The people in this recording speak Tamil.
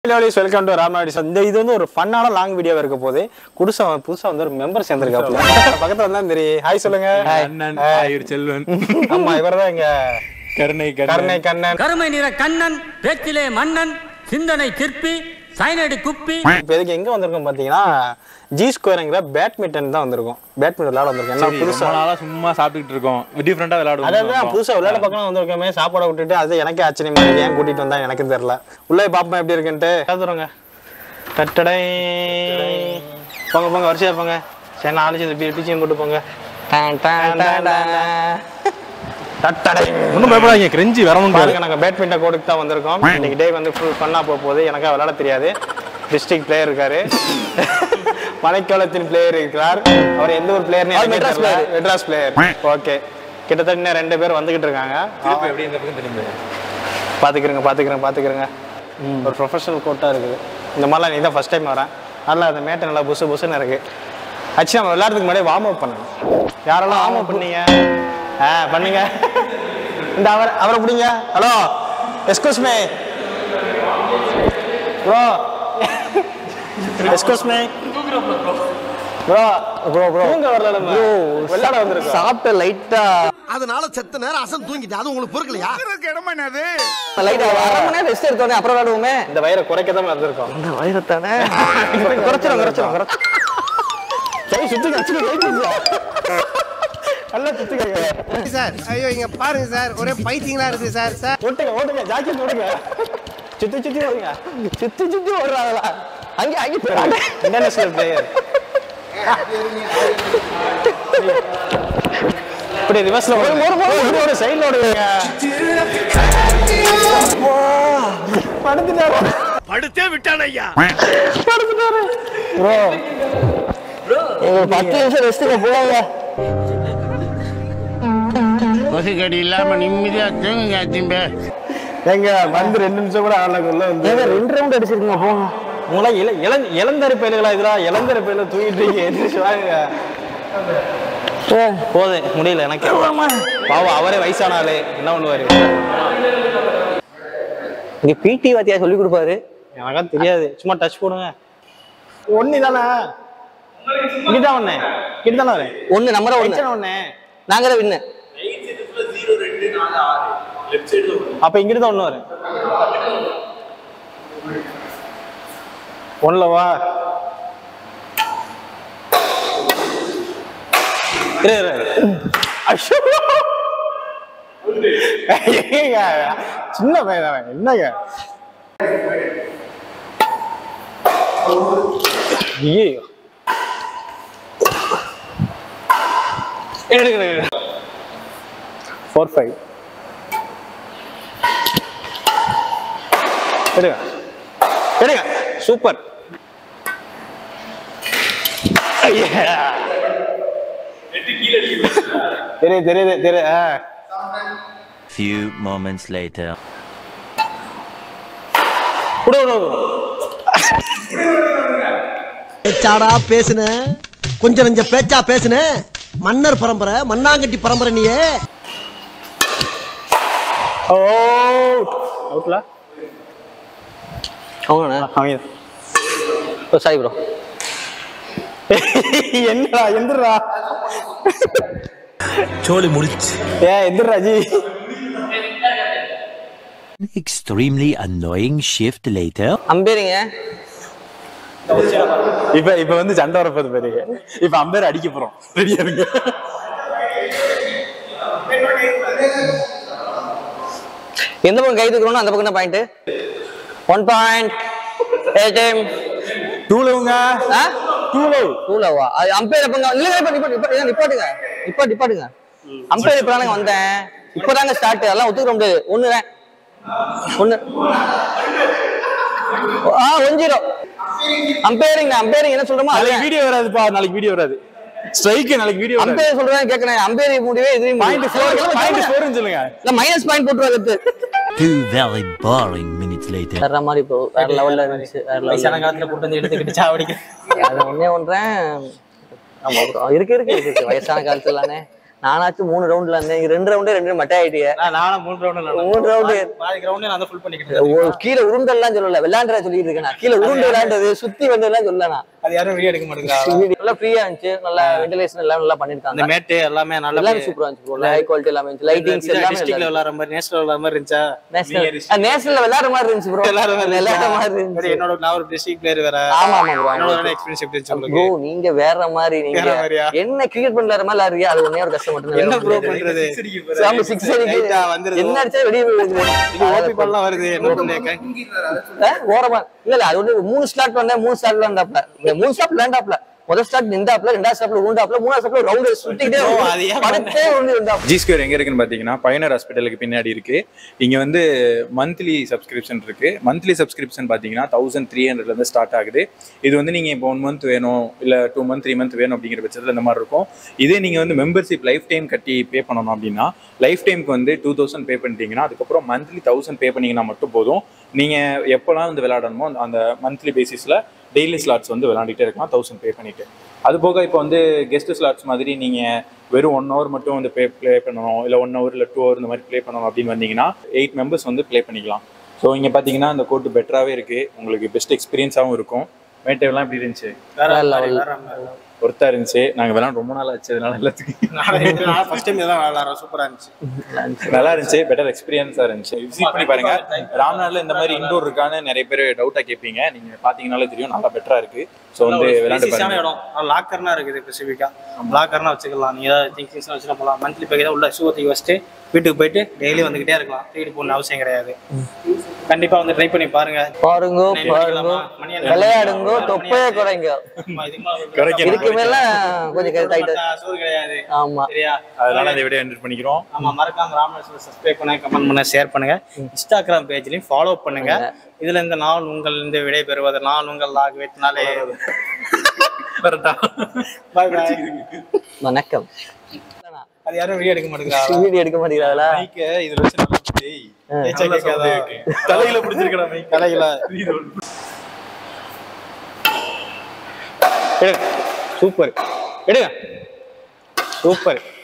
வெல்கம் டு ராமநாடி இந்த இது வந்து ஒரு ஃபன்னான லாங் வீடியோ இருக்க போது குடிசா புதுசா வந்து ஒரு மெம்பர் சேர்ந்திருக்காப்ல பக்கத்துல வந்தா தெரியும் ஹாய் சொல்லுங்க அண்ணன் ஆயுர் செல்வன் ஆமா இவர்தான் இங்க கருணை கருணை கண்ணன் கருமை நிற கண்ணன் பேச்சிலே மன்னன் சிந்தனை சிற்பி சைனடி குப்பி இப்போ இதுக்கு எங்க வந்திருக்கோம் பாத்தீங்கன்னா ஜி ஸ்கொயருங்கிற பேட்மிண்டன் தான் வந்திருக்கோம் பேட்மிண்டன் விளையாட வந்திருக்கோம் என்ன புதுசா புதுசா நாளா சும்மா சாப்பிட்டுட்டு இருக்கோம் டிஃப்ரெண்டா அதான் விளையாடுவோம் புதுசா விளையாட பார்க்கலாம் வந்திருக்கோமே சாப்பாடை விட்டுட்டு அது எனக்கே ஆச்சரியமா இருக்கு ஏன் கூட்டிட்டு வந்தா எனக்கு தெரியல உள்ளே பாப்போம் எப்படி இருக்குன்ட்டு எழுதுறோங்க கட்டடை போங்க போங்க வரிசையா போங்க சரி நான் ஆலோசி டீச்சிங் போட்டு போங்க தட்டடை ஒன்றும் பயப்படாதீங்க கிரெஞ்சி வரவும் பாருங்க நாங்க பேட்மிண்டன் கோர்ட்டுக்கு தான் வந்திருக்கோம் இன்னைக்கு டே வந்து ஃபுல் பண்ணா போக போகுது எனக்கா விளையாட தெரியாது டிஸ்ட்ரிக்ட் பிளேயர் இருக்காரு மலைக்காலத்தின் பிளேயர் இருக்கிறார் அவர் எந்த ஒரு பிளேயர்னு Madras player Madras player okay கிட்டத்தட்ட இன்னும் ரெண்டு பேர் வந்துகிட்டு இருக்காங்க எப்படி இந்த பக்கம் திரும்ப பாத்துக்கிறேங்க பாத்துக்கிறேங்க பாத்துக்கிறேங்க ஒரு ப்ரொஃபஷனல் கோர்ட்டா இருக்குது இந்த மாதிரிலாம் நீ தான் ஃபர்ஸ்ட் டைம் வரேன் நல்லா அந்த மேட்டை நல்லா புசு புசுன்னு இருக்கு ஆக்சுவலி நம்ம விளையாடுறதுக்கு முன்னாடி வார்ம் அப் பண்ணணும் யாரெல்லாம் வார்ம் அப் பண்ணீங்க ஆ பண்ணுங்க இந்த அவர் அவரை பிடிங்க hello excuse me bro excuse me bro bro bro தூங்க வரல நம்ம விளையாட வந்திருக்கோம் சாப்பிட்ட லைட்டா அதனால செத்த நேரம் அசல் தூங்கிட்டு அது உங்களுக்கு பொறுக்கலையா லைட்டா அரை மணி நேரம் ரெஸ்ட் எடுத்தோடனே அப்புறம் விளையாடுவோமே இந்த வயிறை குறைக்க தான் வந்திருக்கோம் இந்த வயிறத்தானே குறைச்சிரும் குறைச்சிரும் குறைச்சிரும் கை சுத்துங்க அச்சுக்கு கை சுத்துங்க நல்லா சுத்துங்க சார் ஐயோ இங்க பாருங்க சார் ஒரே பைத்தியங்களா இருக்கு சார் சார் ஓட்டுங்க ஓட்டுங்க ஜாக்கெட் ஓடுங்க சுத்தி சுத்தி ஓடுங்க சுத்தி சுத்தி ஓடுறாங்களா அங்கே அங்கே போயிடாங்க இன்டர்நேஷனல் பிளேயர் இப்படி ரிவர்ஸ்ல ஓடுங்க ஒரு ஒரு சைடுல ஓடுங்க படுத்துட்டாரு படுத்தே விட்டான் ஐயா படுத்துட்டாரு ப்ரோ எங்க பத்து நிமிஷம் ரெஸ்ட்டுக்கு போவாங்க கொசுக்கடி இல்லாம நிம்மதியா தூங்குங்க திம்பே எங்க வந்து ரெண்டு நிமிஷம் கூட ஆடலக்குள்ள வந்து ஏங்க ரெண்டு ரவுண்ட் அடிச்சிருக்கீங்க போங்க உங்களாம் இள இளம் இளந்தர பயலுகளா இதெல்லாம் இளந்தர பயல தூங்கிட்டு இருக்கீங்க எந்திரிச்சு வாங்க போதும் முடியல எனக்கு பாவம் அவரே வயசான ஆளு என்ன பண்ணுவாரு இங்க பிடி வாத்தியா சொல்லி கொடுப்பாரு எனக்கா தெரியாது சும்மா டச் போடுங்க ஒண்ணு தானே இங்கதான் ஒண்ணு இங்கதானே வரேன் ஒண்ணு நம்பர் ஒண்ணு ஒண்ணு நாங்க தான் வின்னு அப்ப இங்கிட்டு தான் ஒண்ணு வரும் ஒண்ணுல வா இரு, இரு, இரு. ஐயோ. ஏங்க, சின்ன பையன் தானே, என்னங்க ஐயோ எடுங்க ஃபோர் ஃபைவ் எடுங்க எடுங்க சூப்பர் தெரியுது தெரியுது தெரியுது ஆ Few moments later. விடு விடு விடு பேச்சாடா பேசுன கொஞ்சம் நெஞ்ச பேச்சா பேசுன மன்னர் பரம்பரை மண்ணாங்கட்டி பரம்பரை நீயே ஓ அவுட்ல அவங்கண்ணா அவங்க சாரி ப்ரோ என்னடா எந்திரா சோழி முடிச்சு ஏ எந்திரா ஜி Extremely annoying shift later. அம்பேரிங்க இப்ப இப்ப வந்து சண்டை வரப்போது பாருங்க இப்ப அம்பேர் அடிக்க போறோம் ரெடியா இருங்க எந்த பக்கம் கை தூக்குறோம் அந்த பக்கம் தான் point one point a time டூலவுங்க ஆ டூலவ் டூலவா அது அம்பையர் எப்பங்க இல்ல இப்ப நிப்பாட்டு நிப்பாட்டு நிப்பாட்டுங்க நிப்பாட்டு நிப்பாட்டுங்க அம்பையர் இப்ப தானங்க வந்தேன் இப்பதாங்க ஸ்டார்ட் அதெல்லாம் ஒத்துக்க முடியாது ஒண்ணு தான் ஒண்ணு ஆ ஒன் ஜீரோ அம்பையரிங் அம்பையரிங் என்ன சொல்றோமோ நாளைக்கு அது வீடியோ வராதுப்பா நாளைக்கு வீடியோ வராது ஸ்ட்ரைக் நாளைக்கு வீடியோ வராது அம்பையர் சொல்றேன் கேட்கணும் அம்பையர் முடிவே எதுவும் பாயிண்ட் ஃபோர் பாயிண்ட் ஃபோர்னு சொல்லுங்க இல்ல மைனஸ் பாயிண்ட் போட்டுருவாங்க Two very boring minutes later. வேற மாதிரி இப்போ வேற லெவல்ல இருந்துச்சு வேற வயசான லெவல்ல காலத்துல கூட்டு வந்து எடுத்துக்கிட்டு சாவடிக்க அது ஒண்ணே ஒன்றேன் ஆமா bro. இருக்கு இருக்கு இருக்கு, இருக்கு வயசான காலத்துல தானே நானாச்சும் மூணு ரவுண்ட்ல இருந்தேன் நீங்க ரெண்டு ரவுண்டே ரெண்டு மட்டை ஆயிட்டீங்க நான் நானும் மூணு ரவுண்ட் மூணு round. பாதி கிரவுண்டே நான் தான் ஃபுல் பண்ணிக்கிட்டு ஒரு கீழே உருண்டெல்லாம் சொல்லல விளையாண்டுற சொல்லிட்டு இருக்கேன் நான். கீழே உருண்டு விளையாண்டது சுத்தி வந்ததெல்லாம் சொல்லல நான் அது யாரும் வீடியோ எடுக்க மாட்டேங்கிறா நல்லா ஃப்ரீயா இருந்துச்சு நல்லா வென்டிலேஷன் எல்லாம் நல்லா அந்த பண்ணிருக்காங்க மேட்டு எல்லாமே நல்லா எல்லாமே சூப்பரா இருந்துச்சு bro. ஹை குவாலிட்டி எல்லாமே இருந்துச்சு லைட்டிங்ஸ் எல்லாமே டிஸ்ட்ரிக்ட்ல விளையாடுற மாதிரி நேஷனல் விளையாடுற மாதிரி இருந்துச்சா நேஷனல் நேஷனல்ல விளையாடுற மாதிரி இருந்துச்சு ப்ரோ எல்லாரும் விளையாடுற மாதிரி சரி, இருந்துச்சு என்னோட நான் ஒரு டிஸ்ட்ரிக்ட் பிளேயர் வேற ஆமா ஆமா ப்ரோ என்னோட எக்ஸ்பீரியன்ஸ் எப்படி இருந்துச்சு ப்ரோ உங்களுக்கு நீங்க வேற மாதிரி நீங்க வேற மாதிரியா? என்ன கிரிக்கெட் பண்ற மாதிரி விளையாடுறீங்க அது ஒன்னே ஒரு கஷ்டம் மட்டும் என்ன ப்ரோ பண்றது சாமி சிக்ஸ் அடிக்கு Right ஆ வந்துருது. என்ன அடிச்சா வெளியே இது ஓபி பால்லாம் வருது என்ன பண்ணேன் ஓரமா இல்ல இல்ல அது வந்து மூணு ஸ்டார்ட் வந்தேன் மூணு ஸ்டார்ட் விளையாண்டாப்ல இந்த மூணு ஸ்டார்ட் விளையாண்டாப்ல முதல் ஸ்டார்ட் நின்றாப்ல ரெண்டாவது ஸ்டார்ட்ல உண்டாப்ல மூணாவது ஸ்டார்ட்ல ரவுண்ட் சுத்திக்கிட்டே ஓ, அது ஏன் படுத்தே உண்டு இருந்தாப்ல ஜி ஸ்கொயர் எங்க இருக்குன்னு பாத்தீங்கன்னா பயனர் ஹாஸ்பிட்டலுக்கு பின்னாடி இருக்கு இங்க வந்து மந்த்லி சப்ஸ்கிரிப்ஷன் இருக்கு மந்த்லி சப்ஸ்கிரிப்ஷன் பாத்தீங்கன்னா தௌசண்ட் த்ரீ ஹண்ட்ரட்ல இருந்து ஸ்டார்ட் ஆகுது இது வந்து நீங்க இப்போ ஒன் மந்த் வேணும் இல்ல டூ மந்த் த்ரீ மந்த் வேணும் அப்படிங்கிற பட்சத்துல இந்த மாதிரி இருக்கும் இதே நீங்க வந்து மெம்பர்ஷிப் லைஃப் டைம் கட்டி பே பண்ணணும் அப்படின்னா லைஃப் டைம்க்கு வந்து டூ தௌசண்ட் பே பண்ணிட்டீங்கன்னா அதுக்கப்புறம் மந்த்லி தௌசண்ட் பே பண்ணீங்கன்னா மட்டும் போதும் நீங்க எப்போலாம் வந்து விளையாடணுமோ அந்த- அந்த மந்த்லி பேசிஸ்ல டெய்லி ஸ்லாட்ஸ் வந்து விளையாண்டுட்டே இருக்கலாம் தௌசண்ட் பே பண்ணிட்டு அது போக இப்போ வந்து கெஸ்ட் ஸ்லாட்ஸ் மாதிரி நீங்க வெறும் ஒன் ஹவர் மட்டும் வந்து ப்ளே ப்ளே பண்ணணும் இல்லை ஒன் ஹவர் இல்லை டூ ஹவர் இந்த மாதிரி ப்ளே பண்ணணும் அப்படின்னு வந்தீங்கன்னா எயிட் மெம்பர்ஸ் வந்து ப்ளே பண்ணிக்கலாம் ஸோ இங்கே பார்த்தீங்கன்னா அந்த கோர்ட்டு பெட்டராகவே இருக்குது உங்களுக்கு பெஸ்ட் எக்ஸ்பீரியன்ஸாகவும் இருக்கும் மேட்டேவெல்லாம் எப்படி இருந்துச்சு வேற level. வேற level. ஒருத்தா இருந்துச்சு நாங்கள் விளாண்டு ரொம்ப நாள் ஆச்சு அதனால எல்லாத்துக்கும் நான் ஃபர்ஸ்ட் டைம் தான் விளையாடுறேன் சூப்பரா இருந்துச்சு நல்லா இருந்துச்சு பெட்டர் எக்ஸ்பீரியன்ஸாக இருந்துச்சு விசிட் பண்ணி பாருங்க ராம்நாட்ல இந்த மாதிரி இண்டோர் இருக்கான்னு நிறைய பேர் டவுட்டாக கேட்பீங்க நீங்கள் பார்த்தீங்கனாலே தெரியும் நல்லா பெட்டராக இருக்குது ஸோ வந்து விளையாண்டு Spacious-ஆன பாருங்க இடம் லாக்கர்னா இருக்குது ஸ்பெசிஃபிக்கா லாக்கர்னா வச்சுக்கலாம் நீங்க ஏதாவது திங்ஸ் வச்சுட்டு போகலாம் மந்த்லி பேக்கேஜ் உள்ள ஷூ தூக்கி வச்சுட்டு வீட்டுக்கு போயிட்டு டெய்லி வந்துகிட்டே இருக்கலாம் தூக்கிட்டு போகணும் அவசியம் கிடையாது கண்டிப்பா வந்து ட்ரை பண்ணி பாருங்க பாருங்க பாருங்க மணி என்ன? விளையாடுங்க தொப்பையே குறைங்க ஆமா, இதுக்கு மேல வந்து குறைக்கணும். இதுக்கு மேல கொஞ்சம் டைட் பட்டா சோறு கிடையாது ஆமா சரியா அதனால இந்த வீடியோ என்டர் பண்ணிக்கிறோம் ஆமா மறக்காம ராமேஸ்வரம் சப்ஸ்கிரைப் பண்ணுங்க கமெண்ட் பண்ணுங்க ஷேர் பண்ணுங்க இன்ஸ்டாகிராம் பேஜ்லயும் ஃபாலோ பண்ணுங்க இதுல இந்த நான் உங்கள் இந்த விடை பெறுவது நான் உங்கள் லாக் வைத்தினாலே வரட்டா பாய் பாய் வணக்கம் அது யாரும் வீடியோ எடுக்க மாட்டேங்கிறா வீடியோ எடுக்க மாட்டேங்கிறாங்களா மைக்க இதுல வச்சு நல்லா டேய் பேச்சா கேட்காதா? தலையில பிடிச்சிருக்கடா மைக் கலைகளா எடுங்க சூப்பர் எடுங்க சூப்பர்